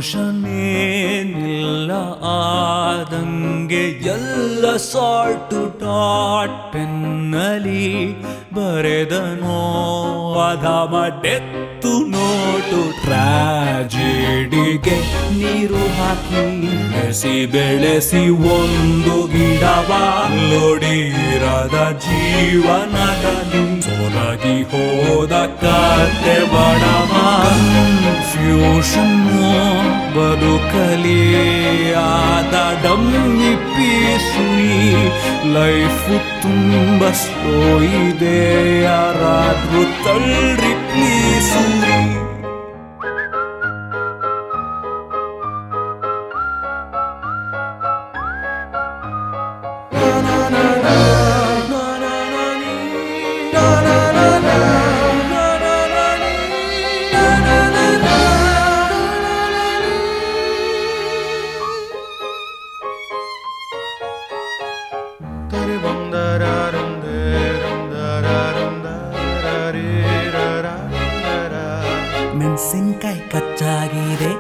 confusion ಏನಿಲ್ಲ ಆದಂಗೆ ಎಲ್ಲ ಸಾಲ್ಟು ಡಾಟ್ ಪೆನ್ನಲಿ ಬರೆದನೋ ಅಧಮ ಡೆತ್ತು ನೋಟು ಟ್ರಾಜಿಡಿಗೆ ನೀರು ಹಾಕಿ ಬೆಳೆಸಿ ಬೆಳೆಸಿ ಒಂದು ಗಿಡವ ಲೋಡಿರದ ಜೀವನದಲ್ಲಿ ಸೊಲಗಿ ಹೋದ ಕತೆ ಬಡವ ಕನ್ಫ್ಯೂಷನ್ ಬದುಕಲಿ ಆದ ಡಮ್ಮಿ ಪೀಸುಯಿ ಲೈಫು ತುಂಬ ಸ್ಲೋ ಇದೆ ಯಾರಾದ್ರೂ ತಳ್ರಿ ಪ್ಲೀಸು ಮೆಣಸಿನ್ಕಾಯಿ ಕಚ್ಚಾಗಿದೆ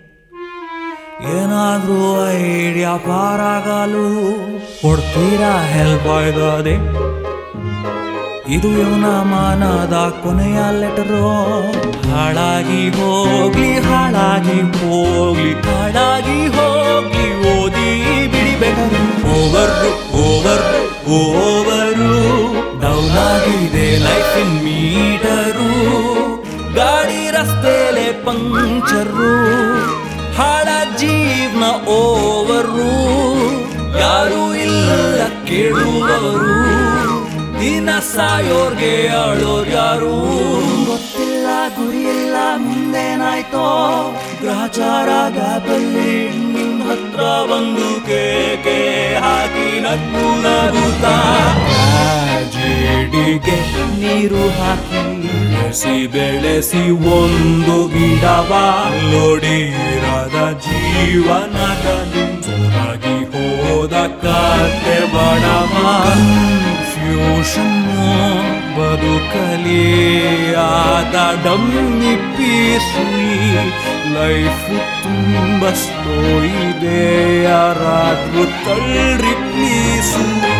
ಏನಾದ್ರೂ ಐಡಿಯಾ ಪಾರಾಗಲು ಕೊಡ್ತೀರಾ ಹೆಲ್ಪ್ ಆಯ್ತದೆ ಇದು ಇವನ ಮಾನದ ಕೊನೆಯ ಲೆಟರು ಹಾಳಾಗಿ ಹೋಗ್ಲಿ ಹಾಳಾಗಿ ಹೋಗ್ಲಿ ಹಾಳಾಗಿ ಹೋಗ್ಲಿ ಓದಿ ಬಿಡಿಬೇಕರು ಓವರ್ ಓವರ್ ಓವರು ಡೌನ್ ಆಗಿದೆ ಲೈಫ್ ಇನ್ ಮೀಟರು ಗಾಡಿ ರಸ್ತೆಲೆ ಪಂಕ್ಚರು ಹಾಳ ಜೀವನ ಓವರು ಯಾರು ಇಲ್ಲ ಕೇಳುವವರು ದಿನ ಸಾಯೋರ್ಗೆ ಅಳೋರ್ ಯಾರು ಗೊತ್ತಿಲ್ಲ ಗುರಿಯಿಲ್ಲ ಮುಂದೇನಾಯ್ತೋ ಗ್ರಹಚಾರ ಗಾಬಲ್ಲಿ ನಿಮ್ ಹತ್ರ ಬಂದು ಕೇಕೆ ಹಾಕಿ ನಗ್ಗು ನಗುತ್ತಾ ಟ್ರಾಜಿಡಿಗೆ ನೀರು ಹಾಕಿ ಬೆಳೆಸಿ ಬೆಳೆಸಿ ಒಂದು ಗಿಡವ ಲೋಡಿರದ ಜೀವನದಲ್ಲಿ ಸೊರಗಿ ಹೋದ ಕತೆ ಬಡವ ಕನ್ಫ್ಯೂಷನ್ ಬದುಕಲಿ ಆದ ಡಮ್ಮಿ ಪೀಸುಯಿ ಲೈಫು ತುಂಬ ಸ್ಲೋ ಇದೆ ಯಾರಾದ್ರೂ ತಳ್ರಿ ಪ್ಲೀಸು